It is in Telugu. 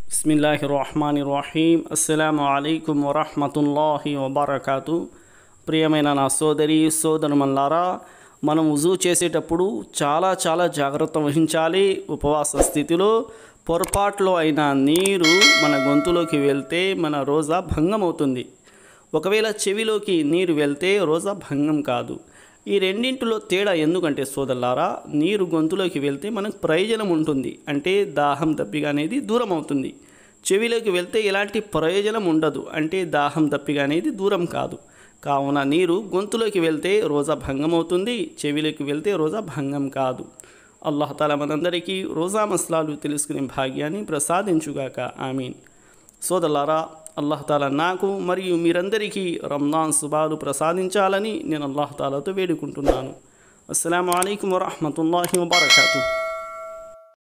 బిస్మిల్లాహి రహమాని రహీం అస్సలాము అలైకుం వరహమతుల్లాహి వబర్కాతు ప్రియమైన నా సోదరి సోదరుమల్లారా మనం ఉజూ చేసేటప్పుడు చాలా చాలా జాగ్రత్త వహించాలి ఉపవాస స్థితిలో పొరపాట్లో అయిన నీరు మన గొంతులోకి వెళ్తే మన రోజా భంగం అవుతుంది ఒకవేళ చెవిలోకి నీరు వెళ్తే రోజా భంగం కాదు ఈ రెండింటిలో తేడా ఎందుకంటే సోదరులారా నీరు గొంతులోకి వెళ్తే మనకు ప్రయోజనం ఉంటుంది అంటే దాహం దప్పిక అనేది దూరం అవుతుంది చెవిలోకి వెళ్తే ఎలాంటి ప్రయోజనం ఉండదు అంటే దాహం దప్పిక అనేది దూరం కాదు కావున నీరు గొంతులోకి వెళ్తే రోజా భంగం అవుతుంది చెవిలోకి వెళ్తే రోజా భంగం కాదు అల్లాహ్ తాలా మనందరికీ రోజా మసలాలు తెలుసుకునే భాగ్యాన్ని ప్రసాదించుగాక ఆమీన్ సోదరులారా అల్లాహ్ తాలా నాకు మరియు మీరందరికీ రంజాన్ శుభాలు ప్రసాదించాలని నేను అల్లాహ్ తాలాతో వేడుకుంటున్నాను అస్సలం అయికం వరహమూల వబర్కాతూ